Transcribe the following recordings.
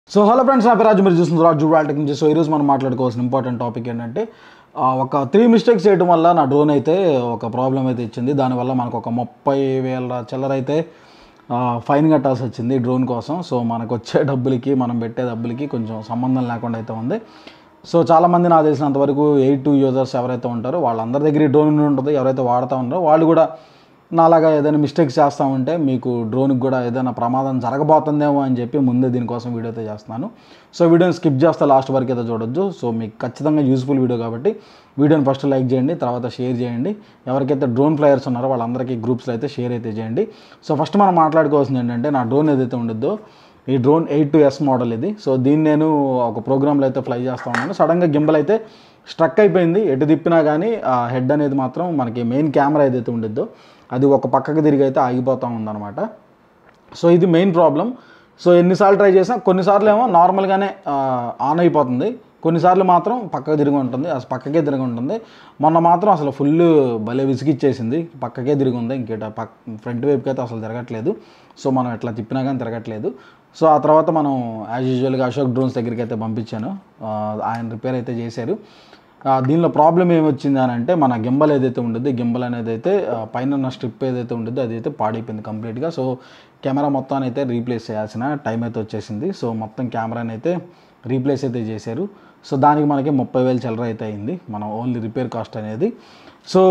so hello friends నా పేరు రాజు మీరు చూస్తున్నారు రాజు వాల్టెక్ నుంచి సో ఈరోజు మనం మాట్లాడుకోవాల్సిన ఇంపార్టెంట్ టాపిక్ ఏంటంటే ఆ, ఒక త్రీ మిస్టేక్స్ చేయడం వల్ల నా డ్రోన్ అయితే ఒక ప్రాబ్లం అయితే ఇచ్చింది దానివల్ల మనకు ఒక ముప్పై వేల చిల్లర అయితే ఆ, ఫైన్ కట్టాల్సి వచ్చింది డ్రోన్ కోసం సో మనకు వచ్చే డబ్బులకి మనం పెట్టే డబ్బులకి కొంచెం సంబంధం లేకుండా అయితే ఉంది సో చాలామంది నాకు తెలిసినంత వరకు ఎయిట్ టూ యూజర్స్ ఎవరైతే ఉంటారో వాళ్ళందరి దగ్గర ఈ డ్రోన్ ఉంటుంది ఎవరైతే వాడుతూ ఉన్నారో వాళ్ళు కూడా నాలాగా ఏదైనా మిస్టేక్స్ చేస్తూ ఉంటే మీకు డ్రోన్కి కూడా ఏదైనా ప్రమాదం జరగబోతుందేమో అని చెప్పి ముందే దీనికోసం వీడియో అయితే చేస్తున్నాను సో వీడియోని స్కిప్ చేస్తే లాస్ట్ వరకు అయితే చూడొచ్చు సో మీకు ఖచ్చితంగా యూస్ఫుల్ వీడియో కాబట్టి వీడియోని ఫస్ట్ లైక్ చేయండి తర్వాత షేర్ చేయండి ఎవరికైతే డ్రోన్ ప్లేయర్స్ ఉన్నారో వాళ్ళందరికీ గ్రూప్స్లో అయితే షేర్ అయితే చేయండి సో ఫస్ట్ మనం మాట్లాడుకోవాల్సింది ఏంటంటే నా డ్రోన్ ఏదైతే ఉండిద్దో ఈ drone eight two S model ఇది సో దీన్ని నేను ఒక ప్రోగ్రాంలో అయితే ఫ్లై చేస్తూ ఉన్నాను సడన్గా గింబల్ అయితే స్ట్రక్ అయిపోయింది ఎటు తిప్పినా కానీ ఆ హెడ్ అనేది మాత్రం మనకి మెయిన్ కెమెరా ఏదైతే ఉండిద్దో అది ఒక పక్కకి తిరిగి అయితే ఆగిపోతూ ఉందన్నమాట సో ఇది మెయిన్ ప్రాబ్లం సో ఎన్నిసార్లు ట్రై చేసినా కొన్నిసార్లు ఏమో నార్మల్గానే ఆ, ఆన్ అయిపోతుంది కొన్నిసార్లు మాత్రం పక్కకి తిరిగి ఉంటుంది అసలు పక్కకే తిరిగి ఉంటుంది మొన్న మాత్రం అసలు ఫుల్ భలే విసిగిచ్చేసింది పక్కకే తిరిగి ఉంది ఇంకేట పక్ ఫ్రంట్ వైపుకి అయితే అసలు తిరగట్లేదు సో మనం ఎట్లా తిప్పినా కానీ తిరగట్లేదు సో ఆ తర్వాత మనం యాజ్ యూజువల్గా అశోక్ డ్రోన్స్ దగ్గరికి అయితే పంపించాను ఆ, ఆయన రిపేర్ అయితే చేశారు ఆ, దీనిలో ప్రాబ్లం ఏమొచ్చింది అని అంటే మన గింబల్ ఏదైతే ఉండదు గింబల్ అనేది అయితే ఆ, పైన ఉన్న స్ట్రిప్ ఏదైతే ఉంటుందో అది అయితే పాడైపోయింది కంప్లీట్గా సో కెమెరా మొత్తాన్ని అయితే రీప్లేస్ చేయాల్సిన టైం అయితే వచ్చేసింది సో మొత్తం కెమెరాని అయితే రీప్లేస్ అయితే చేశారు సో దానికి మనకి ముప్పై వేలు చిల్లర అయితే అయింది మనం ఓన్లీ రిపేర్ కాస్ట్ అనేది సో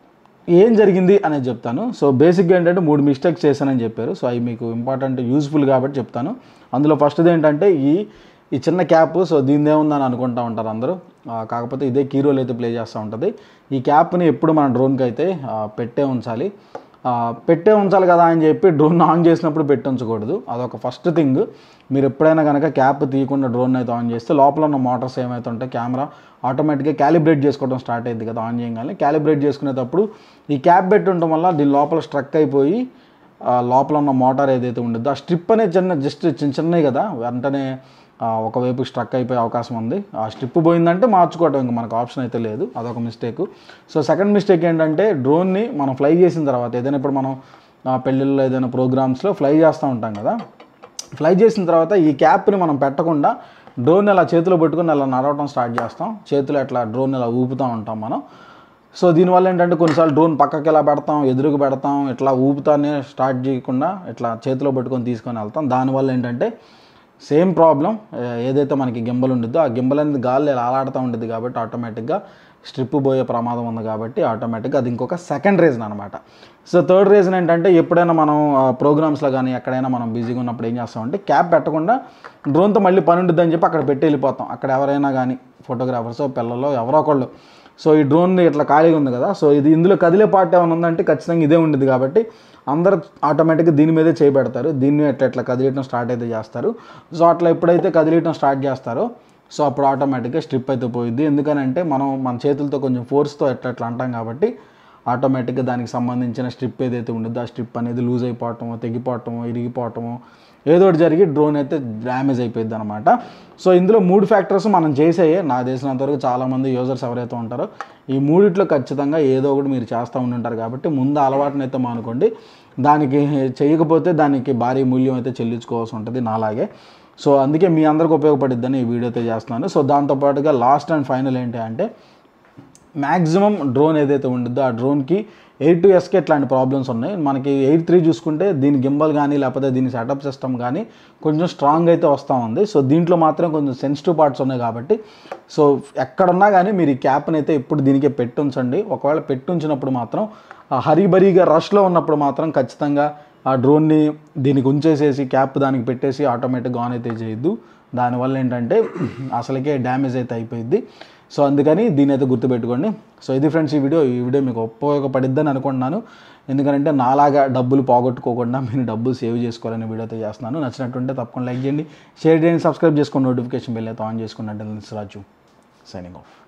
ఏం జరిగింది అనేది చెప్తాను సో బేసిక్గా ఏంటంటే మూడు మిస్టేక్స్ చేశానని చెప్పారు సో అవి మీకు ఇంపార్టెంట్ యూస్ఫుల్ కాబట్టి చెప్తాను అందులో ఫస్ట్ది ఏంటంటే ఈ ఈ చిన్న క్యాప్ సో దీని ఏముందని అనుకుంటా ఉంటారు అందరూ ఆ, కాకపోతే ఇదే కీ రోల్ అయితే ప్లే చేస్తూ ఉంటుంది ఈ క్యాప్ని ఎప్పుడు మన డ్రోన్కి అయితే ఆ, పెట్టే ఉంచాలి ఆ, పెట్టే ఉంచాలి కదా అని చెప్పి డ్రోన్ ఆన్ చేసినప్పుడు పెట్టి ఉంచకూడదు అదొక ఫస్ట్ థింగ్ మీరు ఎప్పుడైనా కనుక క్యాప్ తీయకుండా డ్రోన్ అయితే ఆన్ చేస్తే లోపల ఉన్న మోటార్స్ ఏమైతే ఉంటాయి కెమెరా ఆటోమేటిక్గా క్యాలిబ్రేట్ చేసుకోవడం స్టార్ట్ అయింది కదా ఆన్ చేయగానే క్యాలిబ్రేట్ చేసుకునేటప్పుడు ఈ క్యాప్ పెట్టి ఉండటం వల్ల దీని లోపల స్ట్రక్ అయిపోయి ఆ లోపల ఉన్న మోటార్ ఏదైతే ఉంటుందో ఆ స్ట్రిప్ అనేది చిన్న జస్ట్ చిన్న చిన్నవి కదా వెంటనే ఆ, ఒకవైపు స్ట్రక్ అయిపోయే అవకాశం ఉంది ఆ స్ట్రిప్ పోయిందంటే మార్చుకోవడం ఇంకా మనకు ఆప్షన్ అయితే లేదు అదొక మిస్టేక్ సో సెకండ్ మిస్టేక్ ఏంటంటే డ్రోన్ని మనం ఫ్లై చేసిన తర్వాత ఏదైనా ఇప్పుడు మనం ఆ, పెళ్ళిళ్ళలో ఏదైనా ప్రోగ్రామ్స్లో ఫ్లై చేస్తూ ఉంటాం కదా ఫ్లై చేసిన తర్వాత ఈ క్యాప్ని మనం పెట్టకుండా డ్రోన్ ఇలా చేతిలో పెట్టుకుని అలా నడవటం స్టార్ట్ చేస్తాం చేతిలో అట్లా డ్రోన్ ఇలా ఊపుతూ ఉంటాం మనం సో దీనివల్ల ఏంటంటే కొన్నిసార్లు డ్రోన్ పక్కకి ఇలా పెడతాం ఎదురుకు పెడతాం ఇట్లా ఊపుతానే స్టార్ట్ చేయకుండా ఇట్లా చేతిలో పెట్టుకొని తీసుకొని వెళ్తాం దానివల్ల ఏంటంటే సేమ్ ప్రాబ్లం ఏదైతే మనకి గింబల్ ఉండిద్దో ఆ గింబల్ అనేది గాల్లో ఇలా ఆలాడుతూ ఉంటుంది కాబట్టి ఆటోమేటిక్గా స్ట్రిప్ పోయే ప్రమాదం ఉంది కాబట్టి ఆటోమేటిక్గా అది ఇంకొక సెకండ్ రీజన్ అనమాట సో థర్డ్ రీజన్ ఏంటంటే ఎప్పుడైనా మనం ప్రోగ్రామ్స్లో కానీ ఎక్కడైనా మనం బిజీగా ఉన్నప్పుడు ఏం చేస్తామంటే క్యాప్ పెట్టకుండా డ్రోన్తో మళ్ళీ పని ఉండిద్దని చెప్పి అక్కడ పెట్టి వెళ్ళిపోతాం అక్కడ ఎవరైనా కానీ ఫోటోగ్రాఫర్స్ పిల్లలు ఎవరో ఒకళ్ళు సో ఈ డ్రోన్ ఇట్లా ఖాళీగా ఉంది కదా సో ఇది ఇందులో కదిలే పార్ట్ ఏమైనా ఉందంటే ఖచ్చితంగా ఇదే ఉండేది కాబట్టి అందరూ ఆటోమేటిక్గా దీని మీదే చేయబెడతారు దీన్ని ఎట్లా ఎట్లా కదిలేయటం స్టార్ట్ అయితే చేస్తారు సో అట్లా ఎప్పుడైతే కదిలేయటం స్టార్ట్ చేస్తారో సో అప్పుడు ఆటోమేటిక్గా స్ట్రిప్ అయితే పోయిద్ది ఎందుకనంటే మనం మన చేతులతో కొంచెం ఫోర్స్తో ఎట్లా ఎట్లా అంటాం కాబట్టి ఆటోమేటిక్గా దానికి సంబంధించిన స్ట్రిప్ ఏదైతే ఉంటుందో ఆ స్ట్రిప్ అనేది లూజ్ అయిపోవటము తెగిపోవటము ఇరిగిపోవటము ఏదో ఒకటి జరిగి డ్రోన్ అయితే డ్యామేజ్ అయిపోయింది అనమాట సో ఇందులో మూడు ఫ్యాక్టర్స్ మనం చేసేయే నాకు తెలిసినంత వరకు చాలామంది యూజర్స్ ఎవరైతే ఉంటారో ఈ మూడిట్లో ఖచ్చితంగా ఏదో ఒకటి మీరు చేస్తూ ఉండుంటారు కాబట్టి ముందు అలవాటుని అయితే మానుకోండి దానికి చేయకపోతే దానికి భారీ మూల్యం అయితే చెల్లించుకోవాల్సి ఉంటుంది నాలాగే సో అందుకే మీ అందరికి ఉపయోగపడిద్దని ఈ వీడియో అయితే చేస్తున్నాను సో దాంతోపాటుగా లాస్ట్ అండ్ ఫైనల్ ఏంటి అంటే మ్యాక్సిమం డ్రోన్ ఏదైతే ఉంటుందో ఆ డ్రోన్కి ఎయిట్ టు ఎస్కి ఇట్లాంటి ప్రాబ్లమ్స్ ఉన్నాయి మనకి ఎయిట్ త్రీ చూసుకుంటే దీని గింబల్ కానీ లేకపోతే దీని సెటప్ సిస్టమ్ కానీ కొంచెం స్ట్రాంగ్ అయితే వస్తూ ఉంది సో దీంట్లో మాత్రం కొంచెం సెన్సిటివ్ పార్ట్స్ ఉన్నాయి కాబట్టి సో ఎక్కడున్నా కానీ మీరు ఈ క్యాప్ని అయితే ఇప్పుడు దీనికే పెట్టి ఉంచండి ఒకవేళ పెట్టి ఉంచినప్పుడు మాత్రం ఆ హరీబరీగా రష్లో ఉన్నప్పుడు మాత్రం ఖచ్చితంగా ఆ డ్రోన్ని దీనికి ఉంచేసేసి క్యాప్ దానికి పెట్టేసి ఆటోమేటిక్గా ఆన్ అయితే చేయొద్దు దానివల్ల ఏంటంటే అసలుకే డ్యామేజ్ అయితే అయిపోయింది సో అందుకని దీని అయితే గుర్తుపెట్టుకోండి సో ఇది ఫ్రెండ్స్ ఈ వీడియో ఈ వీడియో మీకు ఉపయోగపడిద్దని అనుకుంటున్నాను ఎందుకంటే నాలాగా డబ్బులు పోగొట్టుకోకుండా మీరు డబ్బులు సేవ్ చేసుకోవాలని వీడియో అయితే చేస్తున్నాను నచ్చినట్టుంటే తప్పకుండా లైక్ చేయండి షేర్ చేయండి సబ్స్క్రైబ్ చేసుకొని నోటిఫికేషన్ బెల్ అయితే ఆన్ చేసుకున్నట్టు రాజు సైనింగ్ ఆఫ్